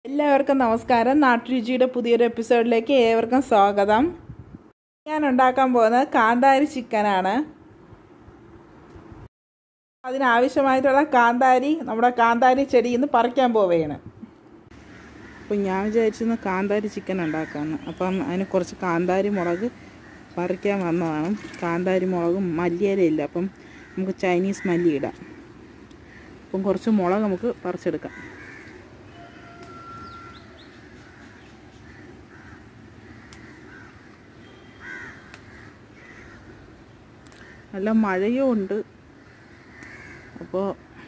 എല്ലാവർക്കും നമസ്കാരം നാട്ടുരുചിയുടെ പുതിയൊരു എപ്പിസോഡിലേക്ക് ഏവർക്കും സ്വാഗതം ഞാൻ ഉണ്ടാക്കാൻ പോകുന്നത് കാന്താരി ചിക്കനാണ് അതിനാവശ്യമായിട്ടുള്ള കാന്താരി നമ്മുടെ കാന്താരി ചെടിയിൽ നിന്ന് പറിക്കാൻ പോവുകയാണ് അപ്പം ഞാൻ വിചാരിച്ചിരുന്ന കാന്താരി ചിക്കൻ ഉണ്ടാക്കാമെന്ന് അപ്പം അതിന് കുറച്ച് കാന്താരി മുളക് പറിക്കാൻ വന്നതാണ് കാന്താരി മുളകും മല്ലിയിലയില്ല അപ്പം നമുക്ക് ചൈനീസ് മല്ലി ഇടാം അപ്പം കുറച്ച് മുളക് നമുക്ക് പറിച്ചെടുക്കാം നല്ല മഴയും ഉണ്ട് അപ്പോൾ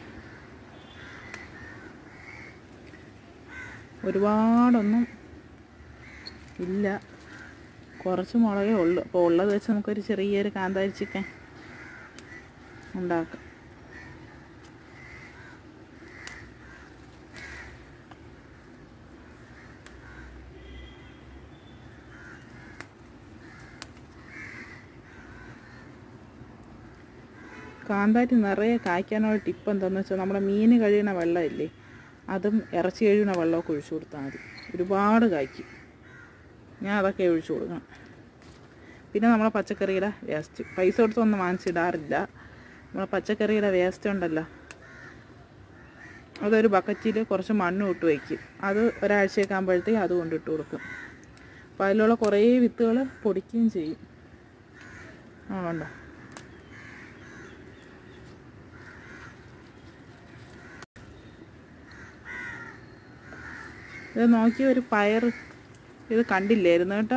ഒരുപാടൊന്നും ഇല്ല കുറച്ച് മുളകേ ഉള്ളൂ അപ്പോൾ ഉള്ളത് വെച്ച് നമുക്കൊരു ചെറിയൊരു കാന്താരി ചിക്കൻ ഉണ്ടാക്കാം കാന്താരി നിറയെ കായ്ക്കാനുള്ള ടിപ്പ് എന്താണെന്ന് വെച്ചാൽ നമ്മുടെ മീൻ കഴിയണ വെള്ളമില്ലേ അതും ഇറച്ചി കഴിയണ വെള്ളമൊക്കെ ഒഴിച്ചു കൊടുത്താൽ മതി ഒരുപാട് കായ്ക്കും ഞാൻ അതൊക്കെ ഒഴിച്ചു കൊടുക്കണം പിന്നെ നമ്മളെ പച്ചക്കറിയുടെ വേസ്റ്റ് പൈസ കൊടുത്തൊന്നും വാങ്ങിച്ചിടാറില്ല നമ്മളെ പച്ചക്കറിയുടെ വേസ്റ്റ് ഉണ്ടല്ലോ അതൊരു ബക്കറ്റിൽ കുറച്ച് മണ്ണ് ഇട്ട് വയ്ക്കും അത് ഒരാഴ്ചയൊക്കെ ആകുമ്പോഴത്തേക്ക് അത് കൊണ്ടിട്ട് കൊടുക്കും അപ്പോൾ അതിലുള്ള കുറേ വിത്തുകൾ പൊടിക്കുകയും ചെയ്യും ആ കണ്ടോ ഇത് നോക്കി ഒരു പയർ ഇത് കണ്ടില്ലായിരുന്നു കേട്ടോ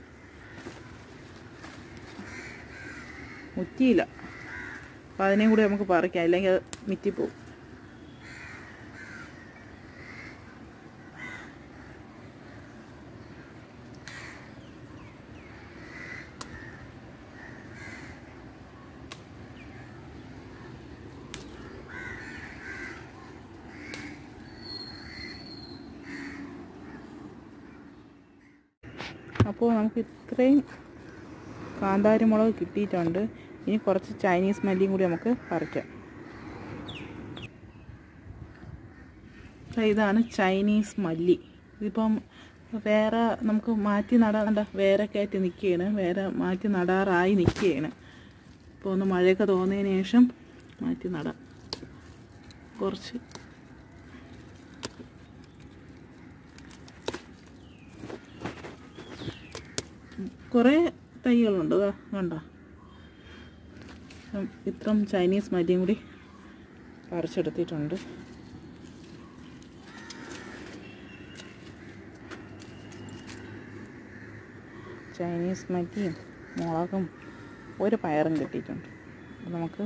മുറ്റിയില്ല അപ്പം അതിനെയും കൂടി നമുക്ക് പറിക്കാം ഇല്ലെങ്കിൽ അത് മിറ്റിപ്പോവും അപ്പോൾ നമുക്ക് ഇത്രയും കാന്താരി മുളക് കിട്ടിയിട്ടുണ്ട് ഇനി കുറച്ച് ചൈനീസ് മല്ലിയും കൂടി നമുക്ക് പറിക്കാം ഇതാണ് ചൈനീസ് മല്ലി ഇതിപ്പം വേറെ നമുക്ക് മാറ്റി നടാണ്ട വേറെ കയറ്റി നിൽക്കുകയാണ് വേറെ മാറ്റി നടാറായി നിൽക്കുകയാണ് ഇപ്പോൾ ഒന്ന് മഴയൊക്കെ തോന്നിയതിന് ശേഷം മാറ്റി നടാം കുറച്ച് കുറേ തൈകളുണ്ട് ഇതാ കണ്ടോ ഇത്രയും ചൈനീസ് മല്ലിയും കൂടി പറിച്ചെടുത്തിട്ടുണ്ട് ചൈനീസ് മല്ലിയും മുളകും ഒരു പയറും കിട്ടിയിട്ടുണ്ട് അപ്പോൾ നമുക്ക്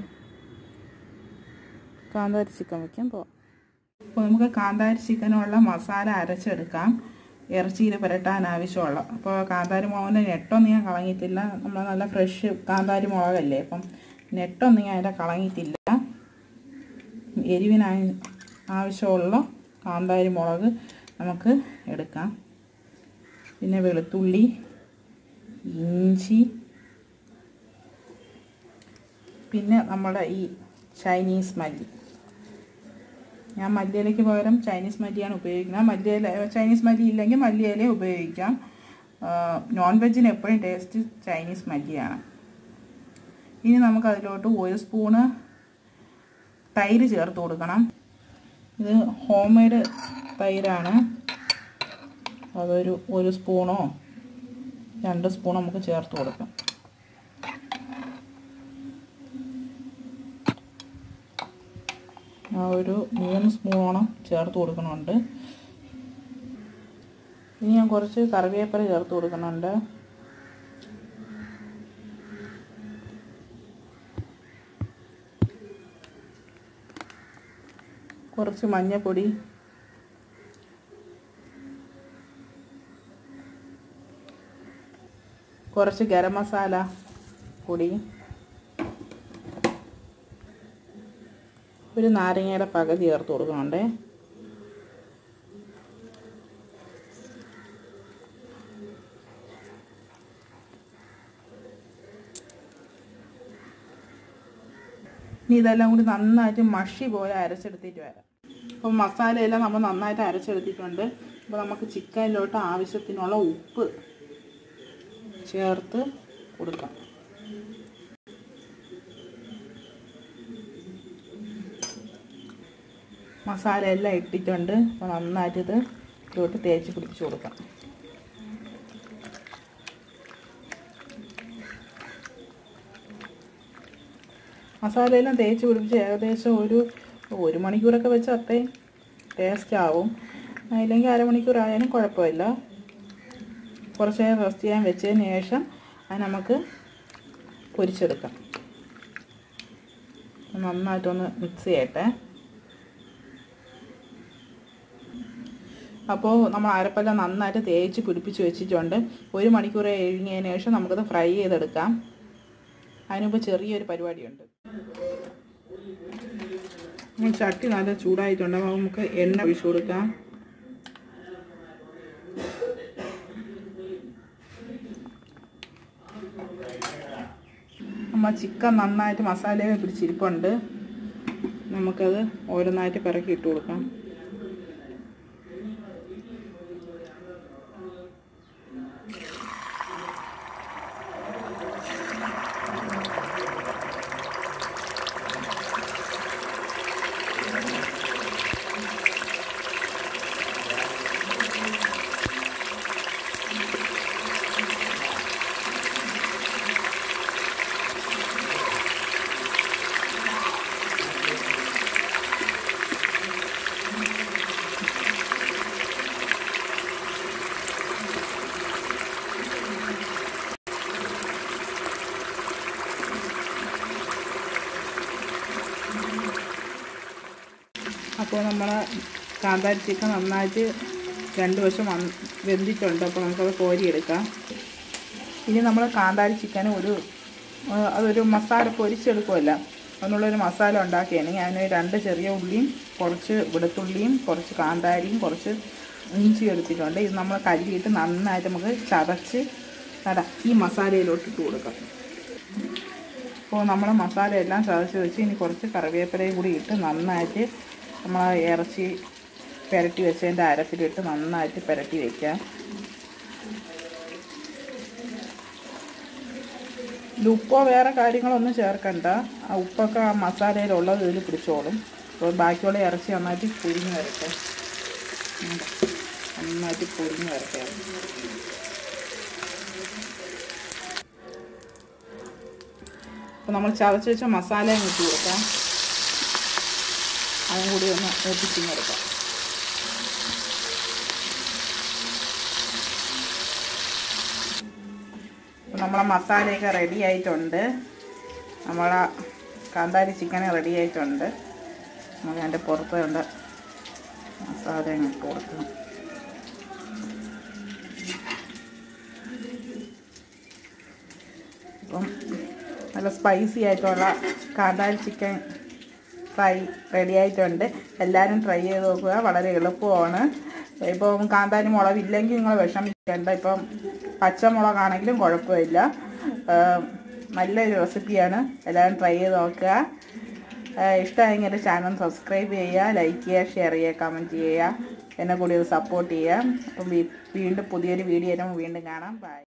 കാന്താരി ചിക്കൻ വയ്ക്കാൻ പോവാം അപ്പോൾ നമുക്ക് കാന്താരി ചിക്കനുള്ള മസാല അരച്ചെടുക്കാം ഇറച്ചിയിൽ പുരട്ടാൻ ആവശ്യമുള്ള അപ്പോൾ കാന്താരി മുളകിൻ്റെ നെട്ടൊന്നും ഞാൻ കളഞ്ഞിട്ടില്ല നമ്മൾ നല്ല ഫ്രഷ് കാന്താരി മുളകല്ലേ അപ്പം നെട്ടൊന്നും ഞാൻ അതിൻ്റെ കളഞ്ഞിട്ടില്ല എരിവിന് ആവശ്യമുള്ള കാന്താരി മുളക് നമുക്ക് എടുക്കാം പിന്നെ വെളുത്തുള്ളി ഇഞ്ചി പിന്നെ നമ്മുടെ ഈ ചൈനീസ് മല്ലി ഞാൻ മല്ലിയിലയ്ക്ക് പകരം ചൈനീസ് മല്ലിയാണ് ഉപയോഗിക്കുന്നത് മല്ലിയില ചൈനീസ് മല്ലി ഇല്ലെങ്കിൽ മല്ലിയില ഉപയോഗിക്കാം നോൺ വെജിന് എപ്പോഴും ടേസ്റ്റ് ചൈനീസ് മല്ലിയാണ് ഇനി നമുക്ക് അതിലോട്ട് ഒരു സ്പൂണ് തൈര് ചേർത്ത് കൊടുക്കണം ഇത് ഹോം മെയ്ഡ് തൈരാണ് അതൊരു ഒരു സ്പൂണോ രണ്ട് സ്പൂണോ നമുക്ക് ചേർത്ത് കൊടുക്കാം ആ ഒരു മൂന്ന് സ്പൂണോളം ചേർത്ത് കൊടുക്കണുണ്ട് ഇനി ഞാൻ കുറച്ച് കറിവേപ്പില ചേർത്ത് കൊടുക്കുന്നുണ്ട് കുറച്ച് മഞ്ഞൾപ്പൊടി കുറച്ച് ഗരം മസാല പൊടി ഒരു നാരങ്ങയുടെ പകുതി ചേർത്ത് കൊടുക്കണുണ്ടേ ഇനി ഇതെല്ലാം കൂടി നന്നായിട്ട് മഷി പോലെ അരച്ചെടുത്തിട്ട് വരാം അപ്പോൾ മസാലയെല്ലാം നമ്മൾ നന്നായിട്ട് അരച്ചെടുത്തിട്ടുണ്ട് അപ്പോൾ നമുക്ക് ചിക്കനിലോട്ട് ആവശ്യത്തിനുള്ള ഉപ്പ് ചേർത്ത് കൊടുക്കാം മസാല എല്ലാം ഇട്ടിട്ടുണ്ട് അപ്പോൾ നന്നായിട്ട് ഇത് ഇതിലോട്ട് തേച്ച് പിടിപ്പിച്ച് കൊടുക്കാം മസാലയെല്ലാം തേച്ച് പിടിപ്പിച്ച് ഏകദേശം ഒരു ഒരു മണിക്കൂറൊക്കെ വെച്ച് അത്രയും ടേസ്റ്റ് ആവും ഇല്ലെങ്കിൽ അരമണിക്കൂർ ആയാലും കുഴപ്പമില്ല കുറച്ച് നേരം റെസ്റ്റ് ചെയ്യാൻ വെച്ചതിന് ശേഷം അത് നമുക്ക് പൊരിച്ചെടുക്കാം നന്നായിട്ടൊന്ന് മിക്സ് ചെയ്യട്ടെ അപ്പോൾ നമ്മൾ അരപ്പെല്ലാം നന്നായിട്ട് തേച്ച് പിടിപ്പിച്ച് വെച്ചിട്ടുണ്ട് ഒരു മണിക്കൂർ കഴിഞ്ഞതിന് ശേഷം നമുക്കത് ഫ്രൈ ചെയ്തെടുക്കാം അതിനുമുമ്പ് ചെറിയൊരു പരിപാടിയുണ്ട് നമ്മൾ ചട്ടി നല്ല ചൂടായിട്ടുണ്ട് അപ്പോൾ നമുക്ക് എണ്ണ ഒഴിച്ചു കൊടുക്കാം നമ്മൾ ചിക്കൻ നന്നായിട്ട് മസാലയൊക്കെ പിടിച്ചിരിപ്പുണ്ട് നമുക്കത് ഓരോന്നായിട്ട് പിറക്കി ഇട്ട് കൊടുക്കാം അപ്പോൾ നമ്മൾ കാന്താരി ചിക്കൻ നന്നായിട്ട് രണ്ട് വശം വന്ന് വെന്തിട്ടുണ്ട് അപ്പോൾ നമുക്കത് കോരിയെടുക്കാം ഇനി നമ്മൾ കാന്താരി ചിക്കൻ ഒരു ആ, അതൊരു മസാല പൊരിച്ചെടുക്കുമല്ല അതിനുള്ളൊരു മസാല ഉണ്ടാക്കിയാണെങ്കിൽ അതിന് രണ്ട് ചെറിയ ഉള്ളിയും കുറച്ച് വെളുത്തുള്ളിയും കുറച്ച് കാന്താരിയും കുറച്ച് ഇഞ്ചി എടുത്തിട്ടുണ്ട് ഇത് നമ്മൾ കല്ലിയിട്ട് നന്നായിട്ട് നമുക്ക് ചതച്ച് അല്ല ഈ മസാലയിലോട്ട് ഇട്ട് കൊടുക്കാം അപ്പോൾ നമ്മൾ മസാല എല്ലാം ചതച്ച് വെച്ച് ഇനി കുറച്ച് കറിവേപ്പിലയും കൂടി ഇട്ട് നന്നായിട്ട് നമ്മൾ ആ ഇറച്ചി പുരട്ടി വെച്ചതിൻ്റെ അരപ്പിലിട്ട് നന്നായിട്ട് പുരട്ടി വയ്ക്കാം ഇതിൽ ഉപ്പോ വേറെ കാര്യങ്ങളൊന്നും ചേർക്കണ്ട ആ ഉപ്പൊക്കെ ആ മസാലയിലുള്ളത് ഇതിൽ പിടിച്ചോളും അപ്പോൾ ബാക്കിയുള്ള ഇറച്ചി നന്നായിട്ട് പൊരിഞ്ഞ് വരട്ടെ ഉം. നന്നായിട്ട് പൊരിഞ്ഞ് വരട്ടെ അപ്പോൾ നമ്മൾ ചതച്ച് വെച്ച മസാലയും ഇട്ട് കൊടുക്കാം അതും കൂടി ഒന്ന് മൂപ്പിച്ചിങ്ങെടുക്കാം അപ്പോൾ നമ്മളെ മസാലയൊക്കെ റെഡി ആയിട്ടുണ്ട് നമ്മളെ കാന്താരി ചിക്കൻ റെഡി ആയിട്ടുണ്ട് നമുക്ക് അതിൻ്റെ പുറത്ത് കണ്ട മസാല അങ്ങ് ഇട്ട് കൊടുക്കണം അപ്പം നല്ല സ്പൈസി ആയിട്ടുള്ള കാന്താരി ചിക്കൻ ഫ്രൈ റെഡി ആയിട്ടുണ്ട് എല്ലാവരും ട്രൈ ചെയ്ത് നോക്കുക വളരെ എളുപ്പമാണ് ഇപ്പം കാന്താരി മുളകില്ലെങ്കിൽ നിങ്ങൾ വിഷമിക്കേണ്ട ഇപ്പം പച്ചമുളകാണെങ്കിലും കുഴപ്പമില്ല ആ, നല്ലൊരു റെസിപ്പിയാണ് എല്ലാവരും ട്രൈ ചെയ്ത് നോക്കുക ആ, ഇഷ്ടമായെങ്കിൽ എൻ്റെ ചാനൽ സബ്സ്ക്രൈബ് ചെയ്യുക ലൈക്ക് ചെയ്യുക ഷെയർ ചെയ്യുക കമൻറ്റ് ചെയ്യുക എന്നെ കൂടി ഒന്ന് സപ്പോർട്ട് ചെയ്യുക അപ്പം വീ- വീണ്ടും പുതിയൊരു വീഡിയോ വീണ്ടും കാണാം ബൈ